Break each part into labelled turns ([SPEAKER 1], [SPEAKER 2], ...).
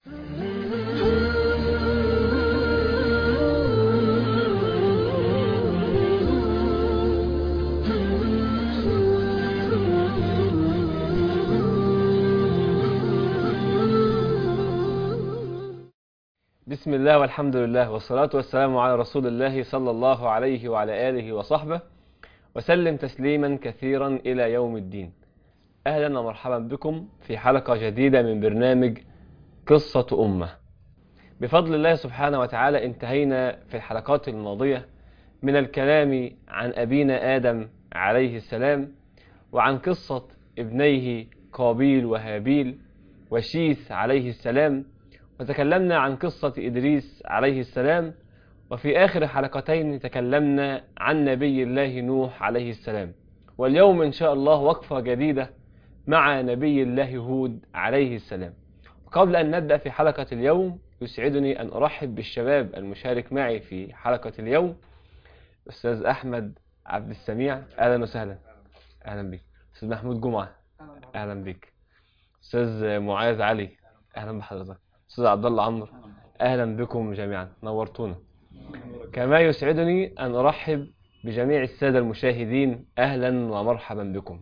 [SPEAKER 1] بسم الله والحمد لله والصلاة والسلام على رسول الله صلى الله عليه وعلى آله وصحبه وسلم تسليما كثيرا إلى يوم الدين أهلا ومرحبا بكم في حلقة جديدة من برنامج قصة أمة بفضل الله سبحانه وتعالى انتهينا في الحلقات الماضية من الكلام عن أبينا آدم عليه السلام وعن قصة ابنيه قابيل وهابيل وشيث عليه السلام وتكلمنا عن قصة إدريس عليه السلام وفي آخر حلقتين تكلمنا عن نبي الله نوح عليه السلام واليوم إن شاء الله وقفة جديدة مع نبي الله هود عليه السلام قبل أن نبدأ في حلقة اليوم يسعدني أن أرحب بالشباب المشارك معي في حلقة اليوم أستاذ أحمد عبد السميع أهلا وسهلا أهلا بك أستاذ محمود جمعة أهلا بك أستاذ معاذ علي أهلا بحضرتك أستاذ عبد الله عمرو أهلا بكم جميعا نورتونا كما يسعدني أن أرحب بجميع السادة المشاهدين أهلا ومرحبا بكم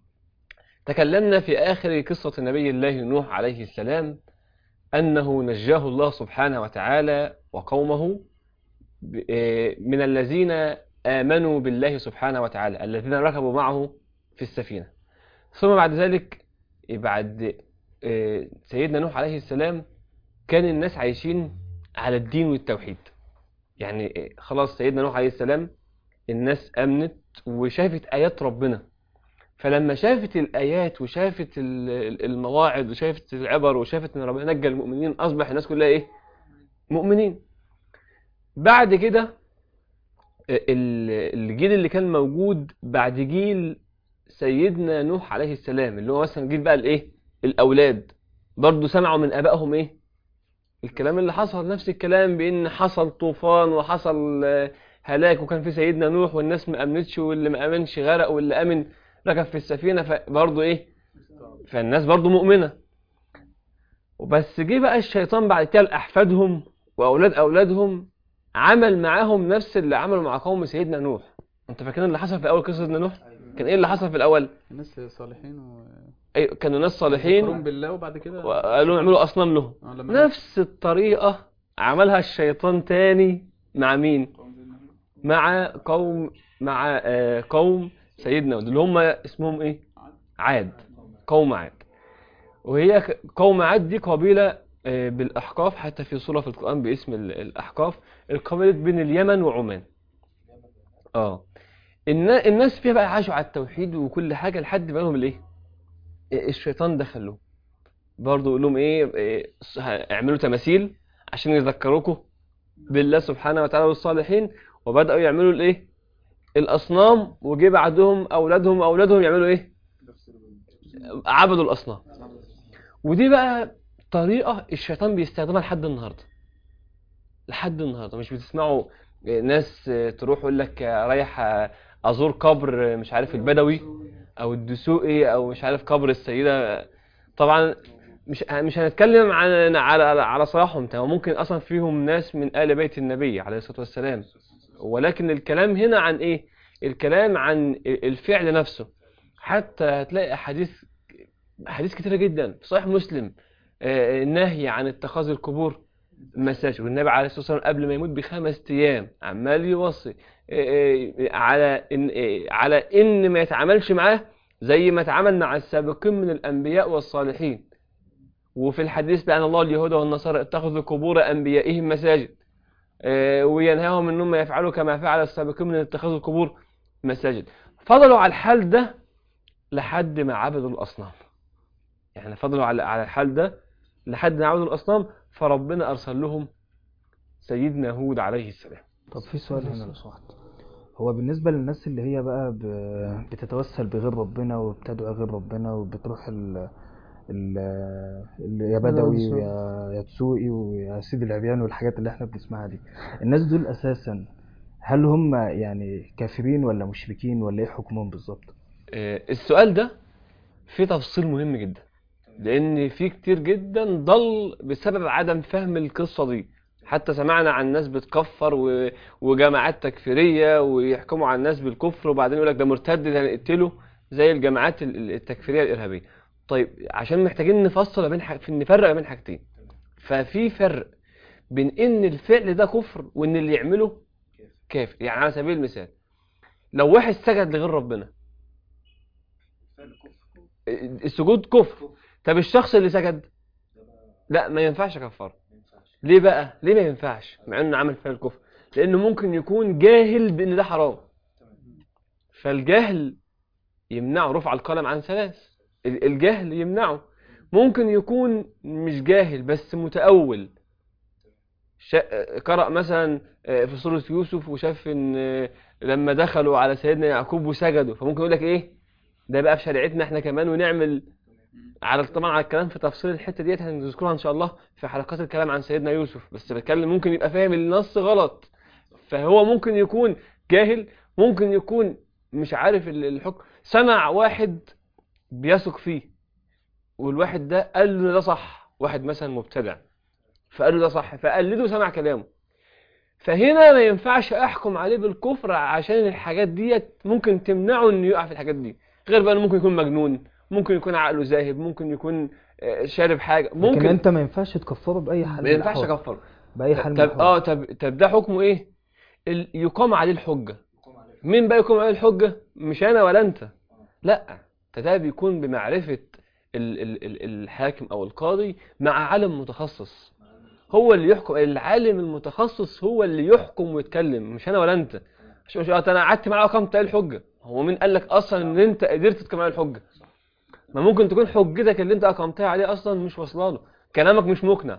[SPEAKER 1] تكلمنا في آخر قصة نبي الله نوح عليه السلام أنه نجاه الله سبحانه وتعالى وقومه من الذين آمنوا بالله سبحانه وتعالى الذين ركبوا معه في السفينة ثم بعد ذلك بعد سيدنا نوح عليه السلام كان الناس عايشين على الدين والتوحيد يعني خلاص سيدنا نوح عليه السلام الناس أمنت وشافت آيات ربنا فلما شافت الآيات وشافت المواعظ وشافت العبر وشافت إن ربنا نجى المؤمنين أصبح الناس كلها إيه؟ مؤمنين بعد كده الجيل اللي كان موجود بعد جيل سيدنا نوح عليه السلام اللي هو مثلا جيل بقى الإيه؟ الأولاد برضه سمعوا من آبائهم إيه؟ الكلام اللي حصل نفس الكلام بان حصل طوفان وحصل هلاك وكان في سيدنا نوح والناس ما امنتش واللي ما امنش غرق واللي امن ركب في السفينه فبرضه ايه فالناس برضه مؤمنه وبس جه بقى الشيطان بعد كده لاحفادهم واولاد اولادهم عمل معاهم نفس اللي عمله مع قوم سيدنا نوح انت فاكرين اللي حصل في اول قصه سيدنا نوح كان ايه اللي حصل في الاول
[SPEAKER 2] الناس صالحين و...
[SPEAKER 1] ايوه كانوا ناس صالحين
[SPEAKER 2] يكفرون بالله وبعد كده
[SPEAKER 1] وقالوا يعملوا اصنام لهم
[SPEAKER 2] آه، لما
[SPEAKER 1] نفس الطريقة عملها الشيطان تاني مع مين مع قوم مع آه، قوم سيدنا هود اللي هم اسمهم ايه عاد قوم عاد وهي ك- قوم عاد دي قبيلة آه، بالأحقاف حتى في سورة في القرآن باسم ال- الأحقاف القبيلة بين اليمن وعمان اه النا- الناس فيها بقى عاشوا على التوحيد وكل حاجة لحد ما لهم الايه الشيطان دخل لهم برضه يقول لهم ايه إيه، اعملوا تماثيل عشان يذكروكم بالله سبحانه وتعالى والصالحين وبدأوا يعملوا الايه الاصنام وجي بعدهم اولادهم اولادهم يعملوا ايه عبدوا الاصنام ودي بقى طريقة الشيطان بيستخدمها لحد النهارده لحد النهارده مش بتسمعوا ناس تروح يقول لك رايح ازور قبر مش عارف البدوي او الدسوقي او مش عارف قبر السيده طبعا مش مش هنتكلم عن على على صلاحهم تمام ممكن اصلا فيهم ناس من ال بيت النبي عليه الصلاه والسلام ولكن الكلام هنا عن ايه الكلام عن الفعل نفسه حتى هتلاقي احاديث احاديث كتيره جدا في صحيح مسلم آه، النهي عن اتخاذ القبور مساجد والنبي عليه الصلاه والسلام قبل ما يموت بخمس ايام عمال يوصي آه، آه، على ان آه، على ان ما يتعاملش معاه زي ما اتعامل مع السابقين من الانبياء والصالحين وفي الحديث بأن الله اليهود والنصارى اتخذوا قبور انبيائهم مساجد آه، وينهاهم انهم يفعلوا كما فعل السابقين من اتخاذ القبور مساجد فضلوا على الحال ده لحد ما عبدوا الاصنام يعني فضلوا على على الحال ده لحد ما عبدوا الاصنام فربنا ارسل لهم سيدنا هود عليه السلام
[SPEAKER 3] طب في سؤال هنا لو سمحت هو بالنسبة للناس اللي هي بقى ب... بتتوسل بغير ربنا وبتدعو غير ربنا وبتروح ال... ال... ال... يا بدوي
[SPEAKER 4] الدسوقي.
[SPEAKER 3] ويا يا تسوقي ويا سيدي العريان والحاجات اللي احنا بنسمعها دي الناس دول اساسا هل هم يعني كافرين ولا مشركين ولا ايه حكمهم بالظبط
[SPEAKER 1] آه، السؤال ده فيه تفصيل مهم جدا لان في كتير جدا ضل بسبب عدم فهم القصه دي حتى سمعنا عن ناس بتكفر و... وجماعات تكفيريه ويحكموا على الناس بالكفر وبعدين يقول لك ده مرتد ده نقتله زي الجماعات ال- ال- التكفيريه الارهابيه طيب عشان محتاجين نفصل ما بين ح... في نفرق ما بين حاجتين ففي فرق بين ان الفعل ده كفر وان اللي يعمله كافر يعني على سبيل المثال لو واحد سجد لغير ربنا السجود كفر طب الشخص اللي سجد لا ما ينفعش كفاره ليه بقى ليه ما ينفعش مع انه عمل فعل كفر لانه ممكن يكون جاهل بان ده حرام فالجهل يمنعه رفع القلم عن ثلاث ال- الجهل يمنعه ممكن يكون مش جاهل بس متأول شا... قرأ مثلا آه، في سورة يوسف وشاف ان آه، لما دخلوا على سيدنا يعقوب وسجدوا فممكن يقول لك ايه ده بقى في شريعتنا احنا كمان ونعمل على طبعا على الكلام في تفصيل الحته ديت هنذكرها ان شاء الله في حلقات الكلام عن سيدنا يوسف بس بتكلم ممكن يبقى فاهم النص غلط فهو ممكن يكون جاهل ممكن يكون مش عارف ال- الحكم سمع واحد بيثق فيه والواحد ده قال له ده صح واحد مثلا مبتدع فقال له ده صح فقلده سمع كلامه فهنا ما ينفعش احكم عليه بالكفر عشان الحاجات ديت ممكن تمنعه انه يقع في الحاجات دي غير بقى انه ممكن يكون مجنون ممكن يكون عقله ذاهب ممكن يكون آه، شارب حاجه
[SPEAKER 3] لكن
[SPEAKER 1] ممكن
[SPEAKER 3] انت ما ينفعش تكفره باي حال
[SPEAKER 1] ما
[SPEAKER 3] من
[SPEAKER 1] ينفعش
[SPEAKER 3] الأحوال.
[SPEAKER 1] اكفره
[SPEAKER 3] باي حال من
[SPEAKER 1] طب
[SPEAKER 3] الأحوال.
[SPEAKER 1] اه طب طب ده حكمه ايه ال- يقام عليه الحجه مين بقى يقوم عليه الحجه مش انا ولا انت لا ده ده بيكون بمعرفه ال ال ال الحاكم او القاضي مع عالم متخصص هو اللي يحكم العالم المتخصص هو اللي يحكم ويتكلم مش انا ولا انت مش مش انا قعدت معاه وقمت عليه الحجه هو مين قال لك اصلا ان انت قدرت تقيم عليه الحجه ما ممكن تكون حجتك اللي انت اقمتها عليه اصلا مش واصله له كلامك مش مقنع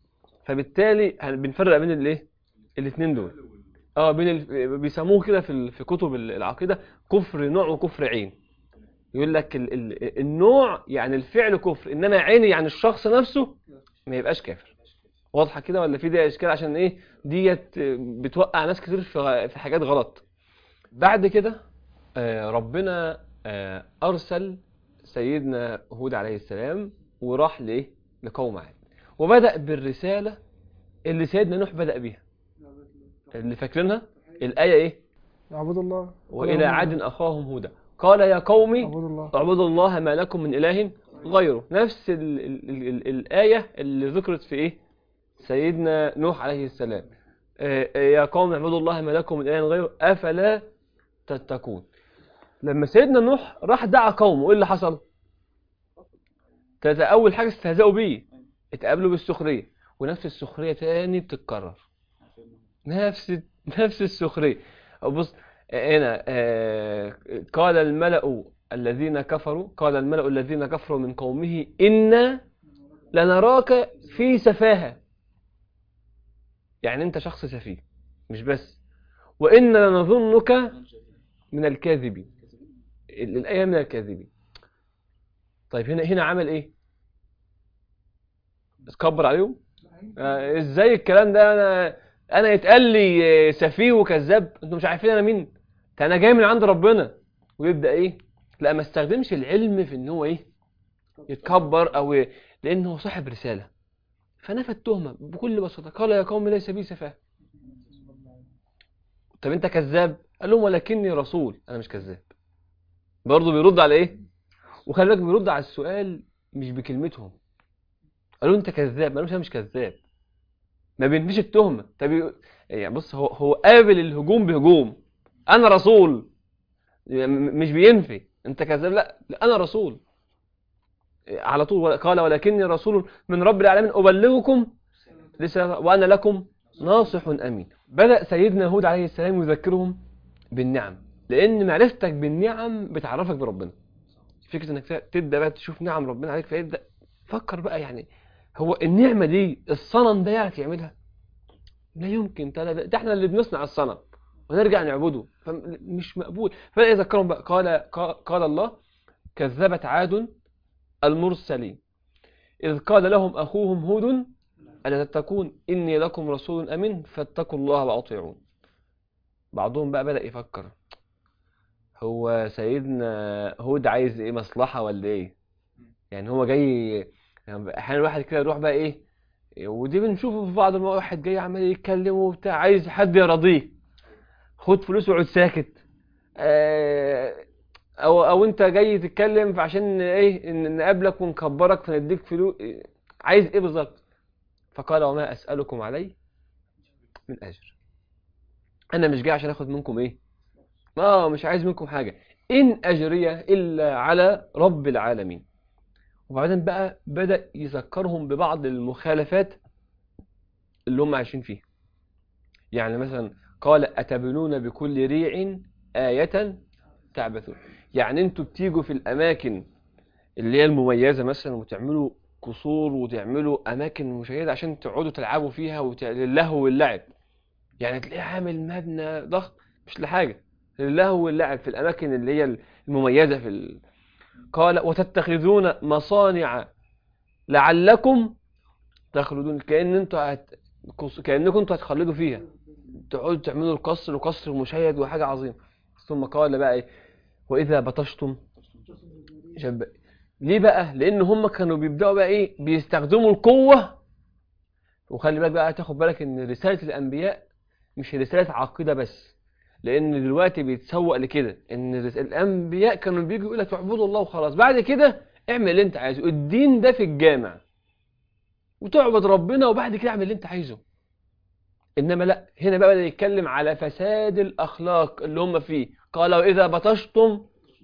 [SPEAKER 1] فبالتالي هن- بنفرق بين الايه الاثنين دول اه بين ال... بيسموه كده في ال... في كتب ال- العقيده كفر نوع وكفر عين يقول لك ال... ال... النوع يعني الفعل كفر انما عيني يعني الشخص نفسه ما يبقاش كافر واضحه كده ولا في دي اشكال عشان ايه ديت بتوقع ناس كتير في غ- في حاجات غلط بعد كده آه، ربنا آه، ارسل سيدنا هود عليه السلام وراح لايه لقوم عاد وبدأ بالرسالة اللي سيدنا نوح بدأ بيها اللي فاكرينها الآية ايه
[SPEAKER 4] اعبدوا الله
[SPEAKER 1] وإلى عاد أخاهم هودا قال يا قوم
[SPEAKER 4] اعبدوا الله
[SPEAKER 1] اعبدوا الله ما لكم من إله غيره نفس ال ال ال ال الآية اللي ذكرت في إيه سيدنا نوح عليه السلام آه، آه، يا قوم اعبدوا الله ما لكم من إله غيره أفلا تتقون لما سيدنا نوح راح دعا قومه إيه اللي حصل تلاته أول حاجة استهزأوا بيه اتقابلوا بالسخرية ونفس السخرية تاني بتتكرر نفس نفس السخرية بص هنا آه، قال الملأ الذين كفروا قال الملأ الذين كفروا من قومه إنا لنراك في سفاهة يعني أنت شخص سفيه مش بس وإنا لنظنك من الكاذبين ال- الآية من الكاذبين طيب هنا هنا عمل إيه؟ اتكبر عليهم؟ آه، ازاي الكلام ده انا انا يتقال لي آه، سفيه وكذاب انتوا مش عارفين انا مين ده انا جاي من عند ربنا ويبدا ايه لا ما استخدمش العلم في ان هو ايه يتكبر او ي- لان هو صاحب رساله فنفى التهمه بكل بساطه قال يا قوم ليس بي سفاه طب انت كذاب قال لهم ولكني رسول انا مش كذاب برضه بيرد على ايه وخلي بالك بيرد على السؤال مش بكلمتهم قالوا انت كذاب ما قالوش انا مش كذاب ما بينفيش التهمه طب ي- يعني بص هو هو قابل الهجوم بهجوم انا رسول يعني م- مش بينفي انت كذاب لا, لا انا رسول على طول قال ولكني رسول من رب العالمين ابلغكم رسالة وانا لكم ناصح امين بدا سيدنا هود عليه السلام يذكرهم بالنعم لان معرفتك بالنعم بتعرفك بربنا فكره انك تبدا بقى تشوف نعم ربنا عليك فيبدا فكر بقى يعني هو النعمة دي الصنم ده يعرف يعملها لا يمكن ده, ده, ده احنا اللي بنصنع الصنم ونرجع نعبده فمش مقبول فلا يذكرهم بقى قال قال الله كذبت عاد المرسلين إذ قال لهم أخوهم هود ألا تتقون إني لكم رسول أمين فاتقوا الله وأطيعون بعضهم بقى بدأ يفكر هو سيدنا هود عايز إيه مصلحة ولا إيه يعني هو جاي يعني احيانا الواحد كده يروح بقى ايه ودي بنشوفه في بعض المواقف واحد جاي عمال يتكلم وبتاع عايز حد يرضيه خد فلوس وقعد ساكت آه، او او انت جاي تتكلم فعشان ايه ان نقابلك ونكبرك فنديك فلوس عايز ايه بالظبط فقال وما اسالكم عليه من اجر انا مش جاي عشان اخد منكم ايه اه مش عايز منكم حاجه ان اجري الا على رب العالمين وبعدين بقى بدا يذكرهم ببعض المخالفات اللي هم عايشين فيها يعني مثلا قال اتبنون بكل ريع ايه تعبثون يعني انتوا بتيجوا في الاماكن اللي هي المميزه مثلا وتعملوا قصور وتعملوا اماكن مشيده عشان تقعدوا تلعبوا فيها وت... للهو واللعب يعني تلاقيه عامل مبنى ضخم مش لحاجه للهو واللعب في الاماكن اللي هي المميزه في ال... قال وتتخذون مصانع لعلكم تخلدون كأن انتوا هت... قص- كأنكم انتوا هتخلدوا فيها تقعدوا تعملوا القصر وقصر مشيد وحاجة عظيمة ثم قال بقى ايه وإذا بطشتم جب ليه بقى لأن هم كانوا بيبدأوا بقى ايه بيستخدموا القوة وخلي بالك بقى تاخد بالك ان رسالة الأنبياء مش رسالة عقيدة بس لأن دلوقتي بيتسوق لكده ان رس- الأنبياء كانوا بيجوا يقول لك اعبدوا الله وخلاص بعد كده اعمل اللي انت عايزه الدين ده في الجامع وتعبد ربنا وبعد كده اعمل اللي انت عايزه انما لا هنا بقى بدأ يتكلم على فساد الاخلاق اللي هم فيه قال واذا بطشتم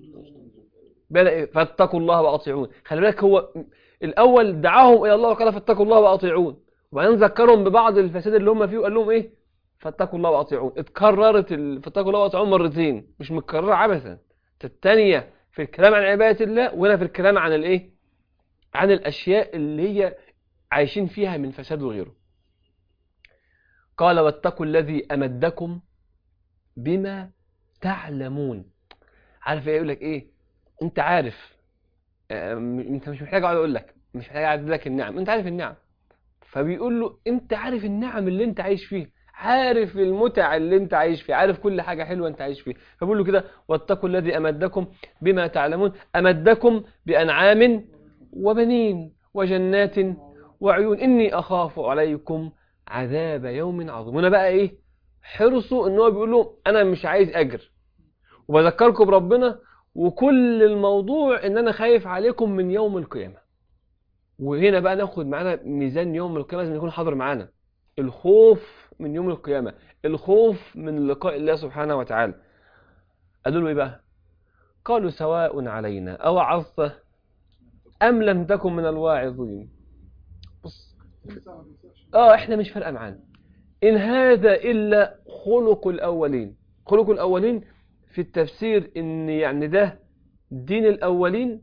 [SPEAKER 1] بدأ إيه؟ فاتقوا الله واطيعون خلي بالك هو الاول دعاهم الى الله وقال فاتقوا الله واطيعون وبعدين ذكرهم ببعض الفساد اللي هم فيه وقال لهم ايه فاتقوا الله واطيعون اتكررت ال... فاتقوا الله واطيعون مرتين مش متكرره عبثا الثانيه في الكلام عن عباده الله وهنا في الكلام عن الايه عن الاشياء اللي هي عايشين فيها من فساد وغيره قال واتقوا الذي أمدكم بما تعلمون عارف ايه يقول لك ايه انت عارف آه، م- انت مش محتاج اقعد اقول لك مش محتاج اعدد لك النعم انت عارف النعم فبيقول له انت عارف النعم اللي انت عايش فيها عارف المتع اللي انت عايش فيها عارف كل حاجة حلوة انت عايش فيها فبيقول له كده واتقوا الذي امدكم بما تعلمون امدكم بانعام وبنين وجنات وعيون إني أخاف عليكم عذاب يوم عظيم هنا بقى إيه حرصوا إن هو بيقول لهم أنا مش عايز أجر وبذكركم بربنا وكل الموضوع إن أنا خايف عليكم من يوم القيامة وهنا بقى ناخد معانا ميزان يوم القيامة لازم يكون حاضر معانا الخوف من يوم القيامة الخوف من لقاء الله سبحانه وتعالى قالوا له إيه بقى قالوا سواء علينا أو عظته أم لم تكن من الواعظين بص اه احنا مش فارقه معانا ان هذا الا خلق الاولين خلق الاولين في التفسير ان يعني ده دين الاولين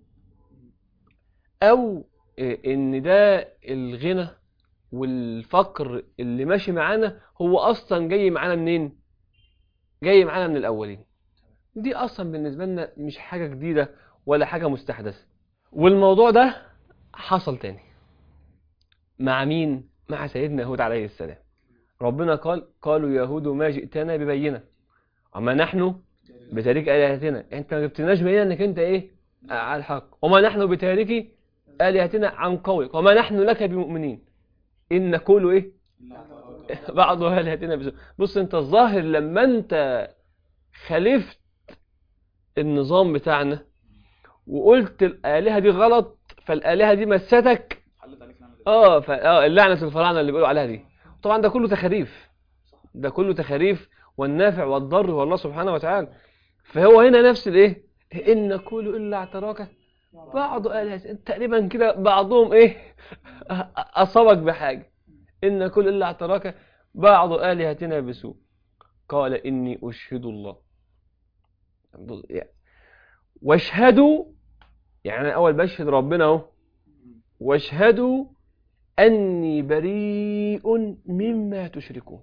[SPEAKER 1] او إيه، ان ده الغنى والفقر اللي ماشي معانا هو اصلا جاي معانا منين جاي معانا من الاولين دي اصلا بالنسبه لنا مش حاجه جديده ولا حاجه مستحدثه والموضوع ده حصل تاني مع مين مع سيدنا هود عليه السلام ربنا قال قالوا يا هود ما جئتنا ببينة أما نحن بتاريك آلهتنا أنت ما جبتناش بينة أنك أنت إيه على الحق وما نحن بتارك آلهتنا عن قولك وما نحن لك بمؤمنين إن نقول إيه بعض آلهتنا بسوء بص أنت الظاهر لما أنت خالفت النظام بتاعنا وقلت الآلهة دي غلط فالآلهة دي مستك
[SPEAKER 2] حلت عليك نعمل
[SPEAKER 1] اه ف... اه اللعنة الفراعنة اللي بيقولوا عليها دي طبعا ده كله تخاريف ده كله تخاريف والنافع والضر هو الله سبحانه وتعالى فهو هنا نفس الايه ان نقول الا اعتراك بعض آلهة تقريبا كده بعضهم ايه اصابك بحاجة ان نقول الا اعتراك بعض آلهتنا بسوء قال اني اشهد الله واشهدوا يعني انا اول بشهد ربنا اهو واشهدوا أني بريء مما تشركون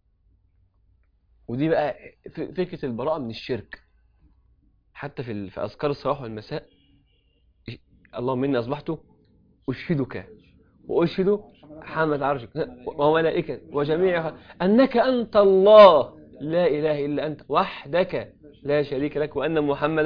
[SPEAKER 1] ودي بقى ف- فكرة البراءة من الشرك حتى في ال- في أذكار الصباح والمساء إش- اللهم إني أصبحت أشهدك وأشهد حمد عرشك وملائكة وجميع خ- أنك أنت الله لا إله إلا أنت وحدك لا شريك لك وأن محمدا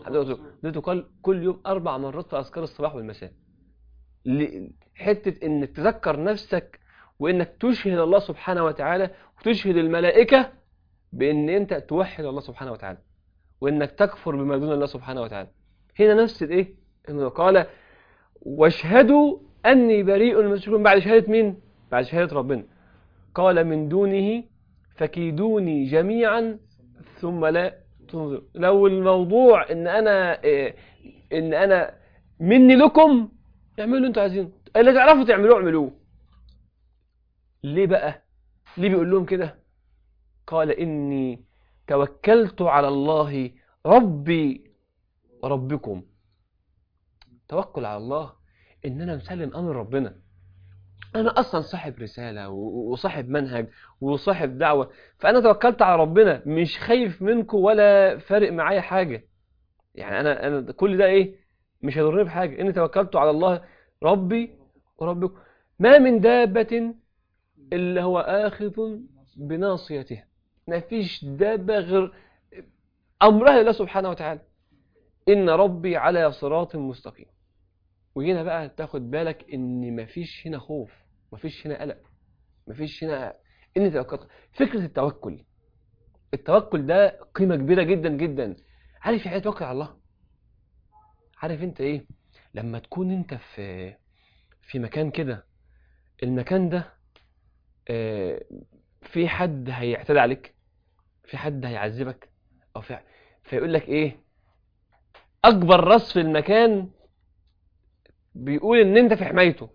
[SPEAKER 1] ده تقال كل يوم اربع مرات في اذكار الصباح والمساء ل- حته انك تذكر نفسك وانك تشهد الله سبحانه وتعالى وتشهد الملائكه بان انت توحد الله سبحانه وتعالى وانك تكفر بما دون الله سبحانه وتعالى هنا نفس الايه انه قال واشهدوا اني بريء من المشركين بعد شهاده مين بعد شهاده ربنا قال من دونه فكيدوني جميعا ثم لا تنظر لو الموضوع ان انا إيه، ان انا مني لكم اعملوا اللي انتوا عايزينه اللي تعرفوا تعملوه اعملوه ليه بقى ليه بيقول لهم كده قال اني توكلت على الله ربي وربكم توكل على الله ان انا مسلم امر ربنا انا اصلا صاحب رساله و- وصاحب منهج وصاحب دعوه فانا توكلت على ربنا مش خايف منكم ولا فارق معايا حاجه يعني انا انا كل ده ايه مش هيضرني بحاجه اني توكلت على الله ربي وربكم ما من دابه الا هو اخذ بناصيته ما فيش دابه غير امرها لله سبحانه وتعالى ان ربي على صراط مستقيم وهنا بقى تاخد بالك ان مفيش هنا خوف مفيش هنا قلق مفيش هنا ان توكلت فكره التوكل التوكل ده قيمه كبيره جدا جدا عارف يعني إيه توكل على الله عارف انت ايه لما تكون انت في في مكان كده المكان ده آه، في حد هيعتدي عليك في حد هيعذبك او في فيقول لك ايه اكبر راس في المكان بيقول ان انت في حمايته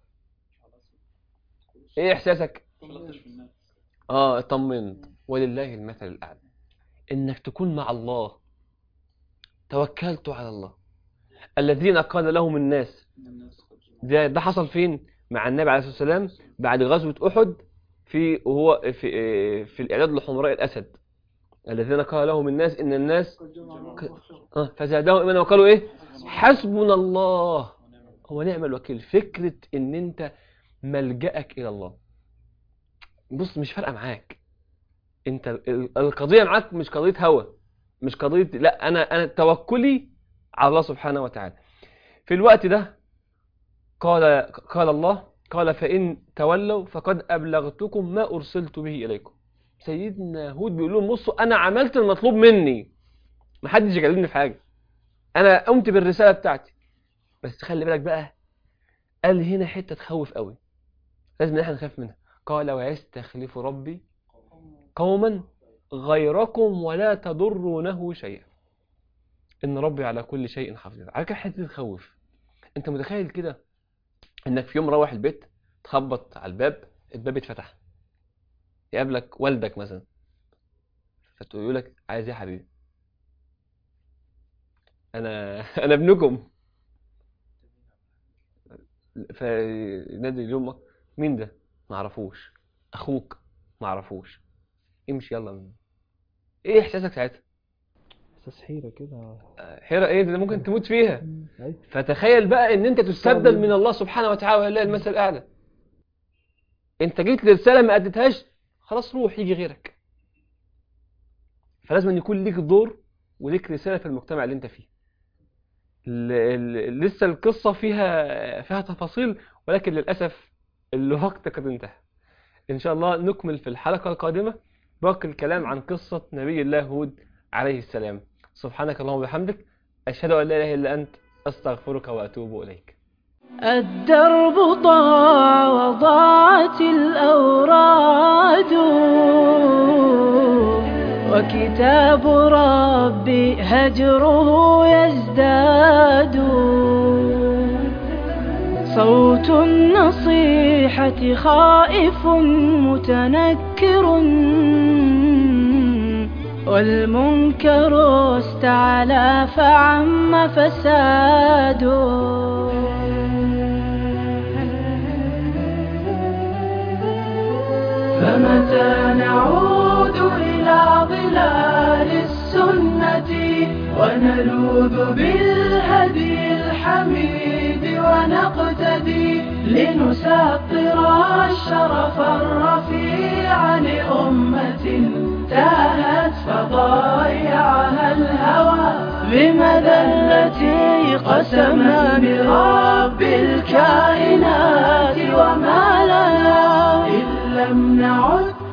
[SPEAKER 1] ايه احساسك اه اطمنت ولله المثل الاعلى انك تكون مع الله توكلت على الله الذين قال لهم الناس ده ده حصل فين مع النبي عليه الصلاه والسلام بعد غزوه احد في وهو في في الاعداد لحمراء الاسد الذين قال لهم الناس ان الناس آه، فزادهم ايمانا وقالوا ايه حسبنا الله هو نعم الوكيل فكرة ان انت ملجأك الى الله بص مش فارقة معاك انت ال- القضية معاك مش قضية هوى مش قضية لا انا انا توكلي على الله سبحانه وتعالى في الوقت ده قال قال الله قال فإن تولوا فقد أبلغتكم ما أرسلت به إليكم سيدنا هود بيقول لهم بصوا أنا عملت المطلوب مني محدش يكلمني في حاجة أنا قمت بالرسالة بتاعتي بس خلي بالك بقى قال هنا حتة تخوف قوي لازم ان احنا نخاف منها قال ويستخلف ربي قوما غيركم ولا تضرونه شيئا ان ربي على كل شيء حفيظ على كده حته تخوف انت متخيل كده انك في يوم مروح البيت تخبط على الباب الباب اتفتح يقابلك والدك مثلا فتقول لك عايز ايه يا حبيبي انا انا ابنكم فينادي لامك مين ده ما اعرفوش اخوك ما اعرفوش امشي يلا من ايه احساسك ساعتها
[SPEAKER 3] احساس حيرة كده
[SPEAKER 1] حيرة ايه ده ممكن تموت فيها
[SPEAKER 3] ايوه
[SPEAKER 1] فتخيل بقى ان انت تستبدل من الله سبحانه وتعالى ولله المثل الاعلى انت جيت لرساله ما اديتهاش خلاص روح يجي غيرك فلازم أن يكون ليك دور وليك رساله في المجتمع اللي انت فيه ال- ال- لسه القصه فيها فيها تفاصيل ولكن للاسف الوقت قد انتهى ان شاء الله نكمل في الحلقه القادمه باقي الكلام عن قصه نبي الله هود عليه السلام سبحانك اللهم وبحمدك اشهد ان لا اله الا انت استغفرك واتوب اليك
[SPEAKER 4] الدرب ضاع وضاعت الأوراد وكتاب ربي هجره يزداد صوت النصيحة خائف متنكر والمنكر استعلى فعم فساده فمتى نعود إلى ظلال السنة ونلوذ بالهدي الحميد ونقتدي لنسطر الشرف الرفيع لأمة تاهت فضايعها الهوى بمذلتي قسما برب الكائنات وما لنا إن لم نعد